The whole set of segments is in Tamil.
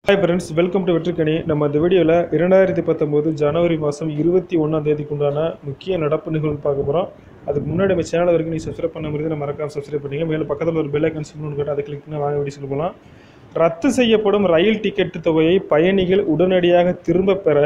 hi friends welcome to Vetrikkani நம்ம இந்த வீடியோவில் இரண்டாயிரத்தி பத்தொம்போது ஜனவரி மாதம் இருபத்தி ஒன்றாம் தேதிக்கு உண்டான முக்கிய நடப்பு நிகழ்வு பார்க்க போகிறோம் அதுக்கு முன்னாடி நம்ம சேனல் வரைக்கும் நீங்கள் சப்ஸ்கிரைப் பண்ண முடியுது நம்ம மறக்காம சப்ஸ்கிரைப் பண்ணிங்க மேலே பக்கத்தில் ஒரு பெல் ஐக்கன் சிம்னு கேட்டு அதை கிளிக் பண்ணி வாங்க வீடியோ சொல்ல போகலாம் ரத்து செய்யப்படும் ரயில் டிக்கெட் தொகையை பயணிகள் உடனடியாக திரும்பப் பெற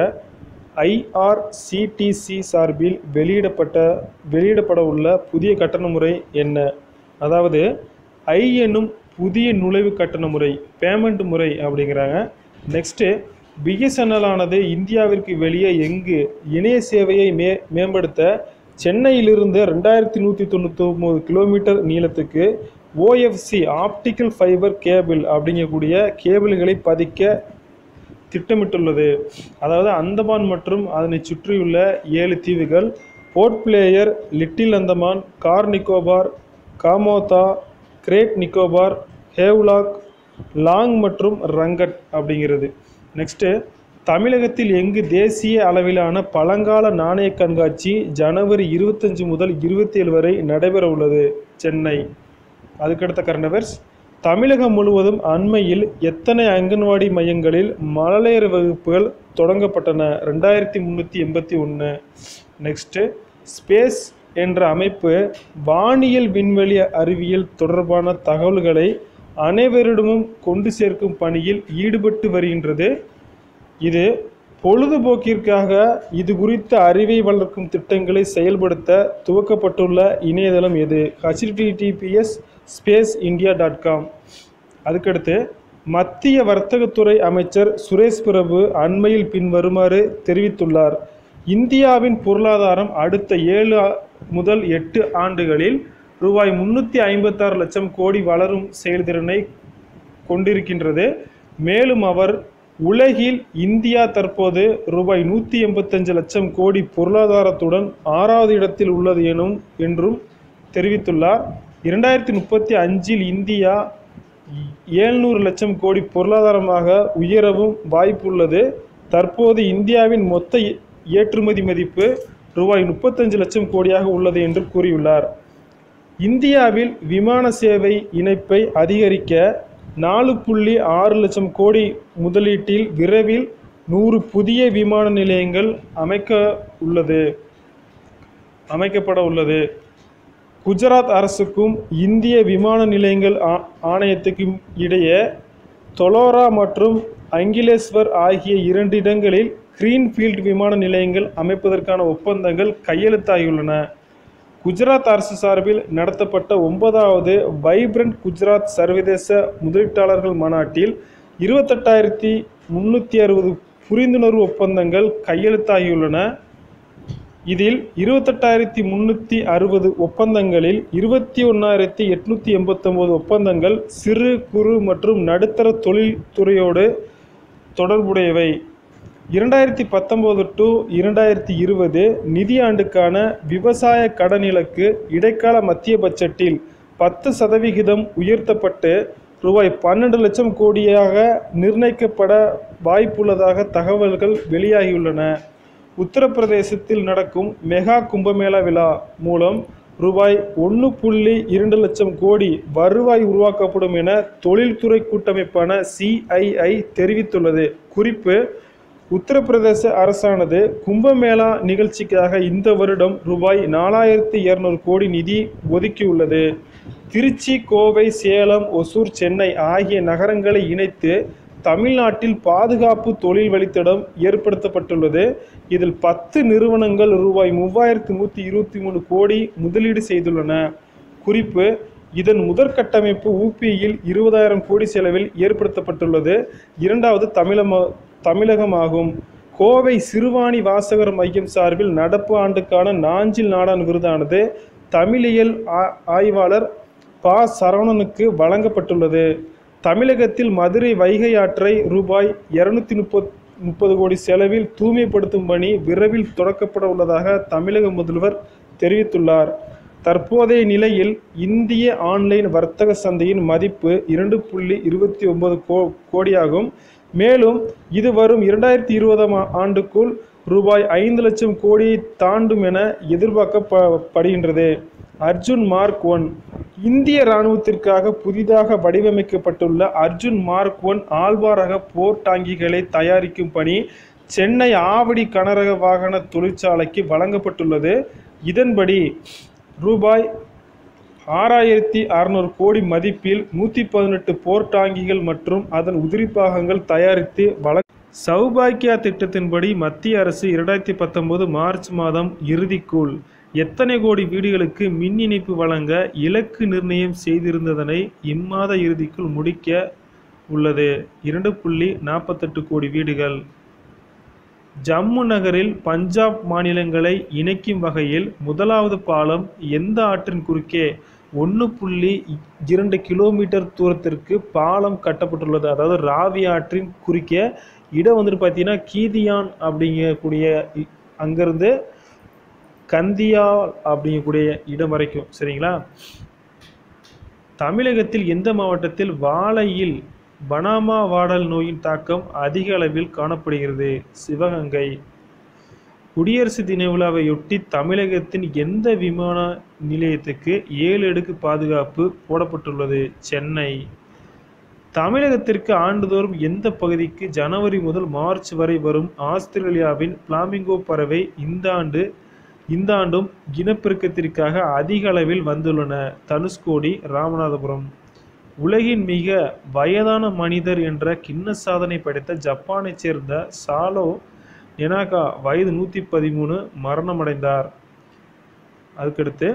ஐஆர்சிடிசி சார்பில் வெளியிடப்பட்ட வெளியிடப்பட உள்ள புதிய கட்டண முறை என்ன அதாவது ஐ என்னும் புதிய நுழைவு கட்டண முறை பேமெண்ட் முறை அப்படிங்கிறாங்க நெக்ஸ்ட்டு பிஎஸ்என்எல் ஆனது இந்தியாவிற்கு வெளியே எங்கு இணைய சேவையை மே மேம்படுத்த சென்னையிலிருந்து ரெண்டாயிரத்தி நூற்றி தொண்ணூற்றி ஒம்பது கிலோமீட்டர் நீளத்துக்கு ஓஎஃப்சி ஆப்டிக்கல் ஃபைபர் கேபிள் அப்படிங்கக்கூடிய கேபிள்களை பதிக்க திட்டமிட்டுள்ளது அதாவது அந்தமான் மற்றும் அதனை சுற்றியுள்ள ஏழு தீவுகள் Port Blair Little Andaman Car Nicobar Kamorta Great Nicobar Havelock Long மற்றும் ரங்கட் அப்படிங்கிறது நெக்ஸ்ட்டு தமிழகத்தில் எங்கு தேசிய அளவிலான பழங்கால நாணய கண்காட்சி ஜனவரி இருபத்தஞ்சு முதல் இருபத்தி ஏழு வரை நடைபெற உள்ளது சென்னை அதுக்கடுத்த கரண்ட் அஃபேர்ஸ் தமிழகம் முழுவதும் அண்மையில் எத்தனை அங்கன்வாடி மையங்களில் மழலையர் வகுப்புகள் தொடங்கப்பட்டன ரெண்டாயிரத்தி முந்நூற்றி எண்பத்தி ஒன்று நெக்ஸ்ட்டு ஸ்பேஸ் என்ற அமைப்பு வானியல் விண்வெளி அறிவியல் தொடர்பான தகவல்களை அனைவரிடமும் கொண்டு சேர்க்கும் பணியில் ஈடுபட்டு வருகின்றது இது பொழுதுபோக்கிற்காக இது குறித்த அறிவை வளர்க்கும் திட்டங்களை செயல்படுத்த துவக்கப்பட்டுள்ள இணையதளம் எது HTTPS space India dot com அதுக்கடுத்து மத்திய வர்த்தகத்துறை அமைச்சர் சுரேஷ் பிரபு அண்மையில் பின்வருமாறு தெரிவித்துள்ளார் இந்தியாவின் பொருளாதாரம் அடுத்த ஏழு ஆ- முதல் எட்டு ஆண்டுகளில் ரூபாய் முன்னூற்றி ஐம்பத்தாறு லட்சம் கோடி வளரும் செயல்திறனை கொண்டிருக்கின்றது மேலும் அவர் உலகில் இந்தியா தற்போது ரூபாய் நூற்றி எண்பத்தஞ்சு லட்சம் கோடி பொருளாதாரத்துடன் ஆறாவது இடத்தில் உள்ளது எனும் என்றும் தெரிவித்துள்ளார் இரண்டாயிரத்தி முப்பத்தி அஞ்சில் இந்தியா ஏழ்நூறு லட்சம் கோடி பொருளாதாரமாக உயரவும் வாய்ப்புள்ளது தற்போது இந்தியாவின் மொத்த ஏ- ஏற்றுமதி மதிப்பு ரூபாய் முப்பத்தஞ்சு லட்சம் கோடியாக உள்ளது என்று கூறியுள்ளார் இந்தியாவில் விமான சேவை இணைப்பை அதிகரிக்க நாலு புள்ளி ஆறு லட்சம் கோடி முதலீட்டில் விரைவில் நூறு புதிய விமான நிலையங்கள் அமைக்க உள்ளது அமைக்கப்பட உள்ளது குஜராத் அரசுக்கும் இந்திய விமான நிலையங்கள் ஆ- ஆணையத்துக்கும் இடையே தொலோரா மற்றும் அங்கிலேஸ்வர் ஆகிய இரண்டு இடங்களில் கிரீன்ஃபீல்ட் விமான நிலையங்கள் அமைப்பதற்கான ஒப்பந்தங்கள் கையெழுத்தாகியுள்ளன குஜராத் அரசு சார்பில் நடத்தப்பட்ட ஒன்பதாவது வைப்ரண்ட் குஜராத் சர்வதேச முதலீட்டாளர்கள் மாநாட்டில் இருபத்தெட்டாயிரத்தி முன்னூற்றி அறுபது புரிந்துணர்வு ஒப்பந்தங்கள் கையெழுத்தாகியுள்ளன இதில் இருபத்தெட்டாயிரத்தி முன்னூற்றி அறுபது ஒப்பந்தங்களில் இருபத்தி ஒன்றாயிரத்தி எட்நூற்றி எண்பத்தொம்போது ஒப்பந்தங்கள் சிறு குறு மற்றும் நடுத்தர தொழில்துறையோடு தொடர்புடையவை இரண்டாயிரத்தி பத்தொம்போது டு இரண்டாயிரத்தி இருபது நிதியாண்டுக்கான விவசாய கடன் இலக்கு இடைக்கால மத்திய பட்ஜெட்டில் பத்து சதவிகிதம் உயர்த்தப்பட்டு ரூபாய் பன்னெண்டு லட்சம் கோடியாக நிர்ணயிக்கப்பட வாய்ப்புள்ளதாக தகவல்கள் வெளியாகியுள்ளன உத்தரப்பிரதேசத்தில் நடக்கும் மெகா கும்பமேளா விழா மூலம் ரூபாய் ஒன்று புள்ளி இரண்டு லட்சம் கோடி வருவாய் உருவாக்கப்படும் என தொழில்துறை கூட்டமைப்பான சிஐஐ தெரிவித்துள்ளது குறிப்பு உத்தரப்பிரதேச அரசானது கும்பமேளா நிகழ்ச்சிக்காக இந்த வருடம் ரூபாய் நாலாயிரத்தி இருநூறு கோடி நிதி ஒதுக்கியுள்ளது திருச்சி கோவை சேலம் ஒசூர் சென்னை ஆகிய நகரங்களை இணைத்து தமிழ்நாட்டில் பாதுகாப்பு தொழில் வழித்தடம் ஏற்படுத்தப்பட்டுள்ளது இதில் பத்து நிறுவனங்கள் ரூபாய் மூவாயிரத்தி நூற்றி இருபத்தி மூணு கோடி முதலீடு செய்துள்ளன குறிப்பு இதன் முதற்கட்டமைப்பு ஊபியில் இருபதாயிரம் கோடி செலவில் ஏற்படுத்தப்பட்டுள்ளது இரண்டாவது தமிழம தமிழகமாகும் கோவை சிறுவாணி வாசகர் மையம் சார்பில் நடப்பு ஆண்டுக்கான நாஞ்சில் நாடான் விருதானது தமிழியல் ஆ- ஆய்வாளர் ப சரவணனுக்கு வழங்கப்பட்டுள்ளது தமிழகத்தில் மதுரை வைகை ஆற்றை ரூபாய் இருநூத்தி முப்பத் முப்பது கோடி செலவில் தூய்மைப்படுத்தும் பணி விரைவில் தொடக்கப்பட உள்ளதாக தமிழக முதல்வர் தெரிவித்துள்ளார் தற்போதைய நிலையில் இந்திய ஆன்லைன் வர்த்தக சந்தையின் மதிப்பு இரண்டு புள்ளி இருபத்தி ஒன்பது கோ கோடியாகும் மேலும் இது வரும் இரண்டாயிரத்தி இருபதாம் ஆ- ஆண்டுக்குள் ரூபாய் ஐந்து லட்சம் கோடியை தாண்டும் என எதிர்பார்க்கப்படுகின்றது அர்ஜுன் மார்க் ஒன் இந்திய இராணுவத்திற்காக புதிதாக வடிவமைக்கப்பட்டுள்ள அர்ஜுன் மார்க் ஒன் ஆழ்வாரக போர் டாங்கிகளை தயாரிக்கும் பணி சென்னை ஆவடி கனரக வாகன தொழிற்சாலைக்கு வழங்கப்பட்டுள்ளது இதன்படி ரூபாய் ஆறாயிரத்தி அறநூறு கோடி மதிப்பில் நூற்றி பதினெட்டு போர் டாங்கிகள் மற்றும் அதன் உதிரிப்பாகங்கள் தயாரித்து வழங்க சௌபாக்கியா திட்டத்தின்படி மத்திய அரசு இரண்டாயிரத்தி பத்தொன்பது மார்ச் மாதம் இறுதிக்குள் எத்தனை கோடி வீடுகளுக்கு மின் இணைப்பு வழங்க இலக்கு நிர்ணயம் செய்திருந்ததனை இம்மாத இறுதிக்குள் முடிக்க உள்ளது இரண்டு புள்ளி நாற்பத்தெட்டு கோடி வீடுகள் ஜம்மு நகரில் பஞ்சாப் மாநிலங்களை இணைக்கும் வகையில் முதலாவது பாலம் எந்த ஆற்றின் குறுக்கே ஒன்று புள்ளி இரண்டு கிலோமீட்டர் தூரத்திற்கு பாலம் கட்டப்பட்டுள்ளது அதாவது ராவி ஆற்றின் குறுக்கே இடம் வந்துட்டு பார்த்தீங்கன்னா கீதியான் அப்படிங்கக்கூடிய இ- அங்கிருந்து கந்தியால் அப்படிங்கக்கூடிய இடம் வரைக்கும் சரிங்களா தமிழகத்தில் எந்த மாவட்டத்தில் வாழையில் பனாமா வாடல் நோயின் தாக்கம் அதிக அளவில் காணப்படுகிறது சிவகங்கை குடியரசு தின விழாவையொட்டி தமிழகத்தின் எந்த விமான நிலையத்துக்கு ஏழு அடுக்கு பாதுகாப்பு போடப்பட்டுள்ளது சென்னை தமிழகத்திற்கு ஆண்டுதோறும் எந்த பகுதிக்கு ஜனவரி முதல் மார்ச் வரை வரும் ஆஸ்திரேலியாவின் பிளாமிங்கோ பறவை இந்த ஆண்டு இந்த ஆண்டும் இனப்பெருக்கத்திற்காக அதிக அளவில் வந்துள்ளன தனுஷ்கோடி ராமநாதபுரம் உலகின் மிக வயதான மனிதர் என்ற கிண்ண சாதனை படைத்த ஜப்பானைச் சேர்ந்த சாலோ நெனாகா வயது நூற்றி பதிமூணு மரணமடைந்தார் அதுக்கடுத்து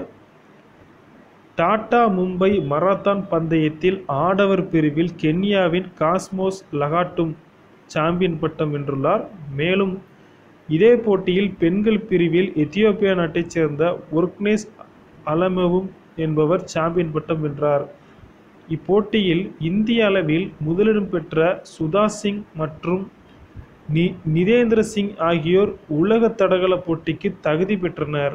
டாடா மும்பை மராத்தான் பந்தயத்தில் ஆடவர் பிரிவில் கென்யாவின் காஸ்மோஸ் லகாட்டும் சாம்பியன் பட்டம் வென்றுள்ளார் மேலும் இதே போட்டியில் பெண்கள் பிரிவில் எத்தியோப்பியா நாட்டைச் சேர்ந்த ஒர்க்னேஸ் அலமவும் என்பவர் சாம்பியன் பட்டம் வென்றார் இப்போட்டியில் இந்திய அளவில் முதலிடம் பெற்ற சுதா சிங் மற்றும் நி நிதேந்திர சிங் ஆகியோர் உலக தடகள போட்டிக்கு தகுதி பெற்றனர்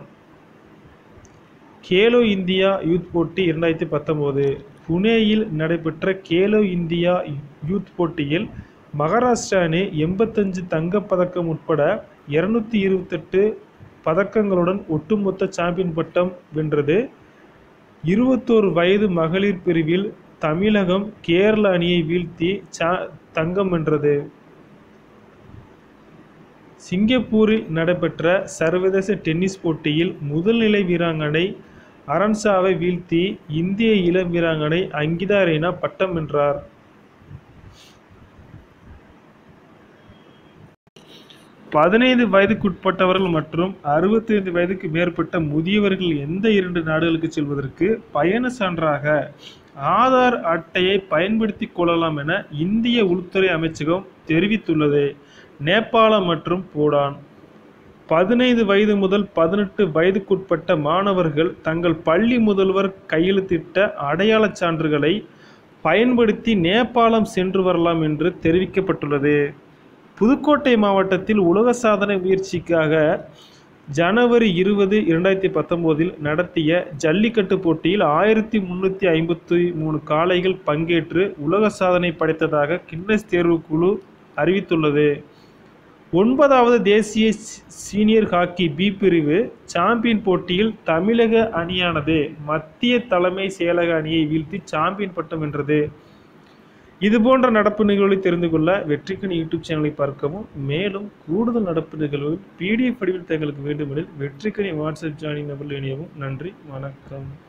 கேலோ இந்தியா யூத் போட்டி இரண்டாயிரத்தி பத்தொம்போது புனேயில் நடைபெற்ற கேலோ இந்தியா யூத் போட்டியில் மகாராஷ்டிரா அணி எண்பத்தஞ்சு தங்கப்பதக்கம் உட்பட இருநூத்தி இருபத்தெட்டு பதக்கங்களுடன் ஒட்டுமொத்த சாம்பியன் பட்டம் வென்றது இருபத்தோரு வயது மகளிர் பிரிவில் தமிழகம் கேரள அணியை வீழ்த்தி சா தங்கம் வென்றது சிங்கப்பூரில் நடைபெற்ற சர்வதேச டென்னிஸ் போட்டியில் முதல்நிலை வீராங்கனை அரன்சாவை வீழ்த்தி இந்திய இளம் வீராங்கனை அங்கிதா ரெய்னா பட்டம் வென்றார் பதினைந்து வயதுக்குட்பட்டவர்கள் மற்றும் அறுபத்தைந்து வயதுக்கு மேற்பட்ட முதியவர்கள் எந்த இரண்டு நாடுகளுக்கு செல்வதற்கு பயண சான்றாக ஆதார் அட்டையை பயன்படுத்திக் கொள்ளலாம் என இந்திய உள்துறை அமைச்சகம் தெரிவித்துள்ளது நேபாளம் மற்றும் பூடான் பதினைந்து வயது முதல் பதினெட்டு வயதுக்குட்பட்ட மாணவர்கள் தங்கள் பள்ளி முதல்வர் கையெழுத்திட்ட அடையாளச் சான்றுகளை பயன்படுத்தி நேபாளம் சென்று வரலாம் என்று தெரிவிக்கப்பட்டுள்ளது புதுக்கோட்டை மாவட்டத்தில் உலக சாதனை முயற்சிக்காக ஜனவரி இருபது இரண்டாயிரத்தி பத்தொம்போதில் நடத்திய ஜல்லிக்கட்டு போட்டியில் ஆயிரத்தி முன்னூற்றி ஐம்பத்தி மூணு காளைகள் பங்கேற்று உலக சாதனை படைத்ததாக கின்னஸ் தேர்வுக்குழு அறிவித்துள்ளது ஒன்பதாவது தேசிய சி- சீனியர் ஹாக்கி பி பிரிவு சாம்பியன் போட்டியில் தமிழக அணியானது மத்திய தலைமை செயலக அணியை வீழ்த்தி சாம்பியன் பட்டம் வென்றது இது போன்ற நடப்பு நிகழ்வுகளை தெரிந்து கொள்ள வெற்றிக்கணி யூடியூப் சேனலை பார்க்கவும் மேலும் கூடுதல் நடப்பு நிகழ்வுகள் பிடிஎஃப் வடிவில் தங்களுக்கு வேண்டுமெனில் வெற்றிக்கணி வாட்ஸ்அப் ஜாயினிங் நம்பரில் இணையவும் நன்றி வணக்கம்